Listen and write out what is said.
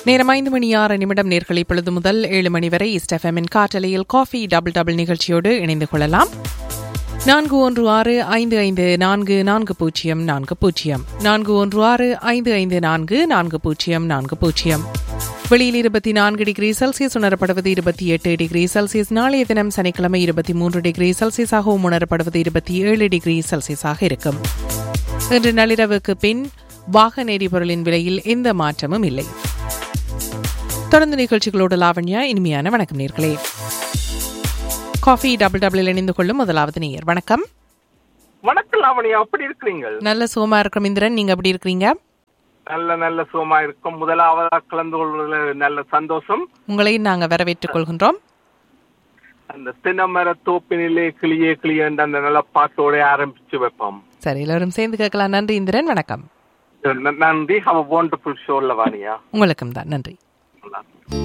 நேரம் ஐந்து மணி ஆறு நிமிடம் நேர்களை பொழுது முதல் ஏழு மணி வரை இஸ்டெஃபெமின் காற்றலையில் காஃபி டபுள் டபுள் நிகழ்ச்சியோடு இணைந்து கொள்ளலாம் நான்கு ஒன்று ஆறு ஐந்து ஐந்து நான்கு நான்கு பூஜ்ஜியம் நான்கு பூஜ்ஜியம் நான்கு ஒன்று ஆறு ஐந்து ஐந்து நான்கு நான்கு பூஜ்ஜியம் நான்கு பூஜ்ஜியம் வெளியில் இருபத்தி நான்கு டிகிரி செல்சியஸ் உணரப்படுவது இருபத்தி எட்டு டிகிரி செல்சியஸ் நாளைய தினம் சனிக்கிழமை இருபத்தி மூன்று டிகிரி செல்சியஸாகவும் உணரப்படுவது இருபத்தி ஏழு டிகிரி செல்சியஸாக இருக்கும் இன்று நள்ளிரவுக்கு பின் வாகன எரிபொருளின் விலையில் எந்த மாற்றமும் இல்லை தொடர்ந்து நிகழ்ச்சிகளோடு லாவண்யா இனிமையான வணக்கம் நேர்களே காஃபி டபுள் டபுள் இணைந்து கொள்ளும் முதலாவது நேயர் வணக்கம் வணக்கம் லாவணியா அப்படி இருக்கிறீங்க நல்ல சுகமா இருக்கிறோம் இந்திரன் நீங்க எப்படி இருக்கிறீங்க நல்ல நல்ல சுகமா இருக்கும் முதலாவதா கலந்து கொள்வதில் நல்ல சந்தோஷம் உங்களையும் நாங்க வரவேற்றுக் கொள்கின்றோம் அந்த தினமர தோப்பினிலே கிளியே கிளியே என்ற அந்த நல்ல பாட்டோட ஆரம்பிச்சு வைப்போம் சரி எல்லாரும் சேர்ந்து கேட்கலாம் நன்றி இந்திரன் வணக்கம் ந- நன்றி ஹவ் ஒண்டர்ஃபுல் ஷோ லவானியா உங்களுக்கும் தான் நன்றி